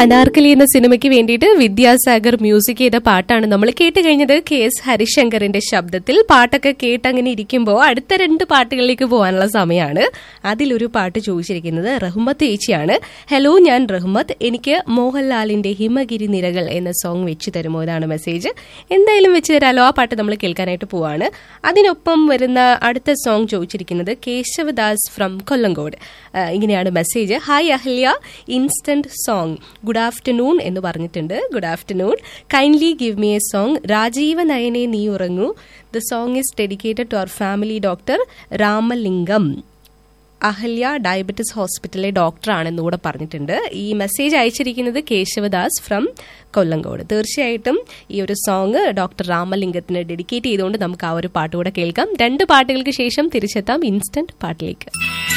അനാർക്കലി എന്ന സിനിമയ്ക്ക് വേണ്ടിയിട്ട് വിദ്യാസാഗർ മ്യൂസിക് ചെയ്ത പാട്ടാണ് നമ്മൾ കേട്ട് കഴിഞ്ഞത് കെ എസ് ഹരിശങ്കറിന്റെ ശബ്ദത്തിൽ പാട്ടൊക്കെ കേട്ട് അങ്ങനെ ഇരിക്കുമ്പോൾ അടുത്ത രണ്ട് പാട്ടുകളിലേക്ക് പോകാനുള്ള സമയമാണ് അതിലൊരു പാട്ട് ചോദിച്ചിരിക്കുന്നത് റഹ്മത്ത് ചേച്ചിയാണ് ഹലോ ഞാൻ റഹ്മത്ത് എനിക്ക് മോഹൻലാലിന്റെ ഹിമഗിരി നിരകൾ എന്ന സോങ് വെച്ച് തരുമോ ഇതാണ് മെസ്സേജ് എന്തായാലും വെച്ച് തരാലോ ആ പാട്ട് നമ്മൾ കേൾക്കാനായിട്ട് പോവാണ് അതിനൊപ്പം വരുന്ന അടുത്ത സോങ് ചോദിച്ചിരിക്കുന്നത് കേശവദാസ് ഫ്രം കൊല്ലങ്കോട് ആ, ഇങ്ങനെയാണ് message hi Ahalya instant song good afternoon എന്ന് പറഞ്ഞിട്ടുണ്ട് good afternoon kindly give me a song രാജീവ നയനെ നീ ഉറങ്ങൂ the song is dedicated to our family doctor Ramalingam Ahalya diabetes ഹോസ്പിറ്റലിലെ ഡോക്ടറാണെന്ന് കൂടെ പറഞ്ഞിട്ടുണ്ട് ഈ മെസ്സേജ് അയച്ചിരിക്കുന്നത് കേശവദാസ് ഫ്രം കൊല്ലങ്കോട് തീർച്ചയായിട്ടും ഈ ഒരു സോങ് ഡോക്ടർ രാമലിംഗത്തിന് ഡെഡിക്കേറ്റ് ചെയ്തുകൊണ്ട് നമുക്ക് ആ ഒരു പാട്ട് കൂടെ കേൾക്കാം രണ്ട് പാട്ടുകൾക്ക് ശേഷം തിരിച്ചെത്താം ഇൻസ്റ്റന്റ് പാട്ടിലേക്ക്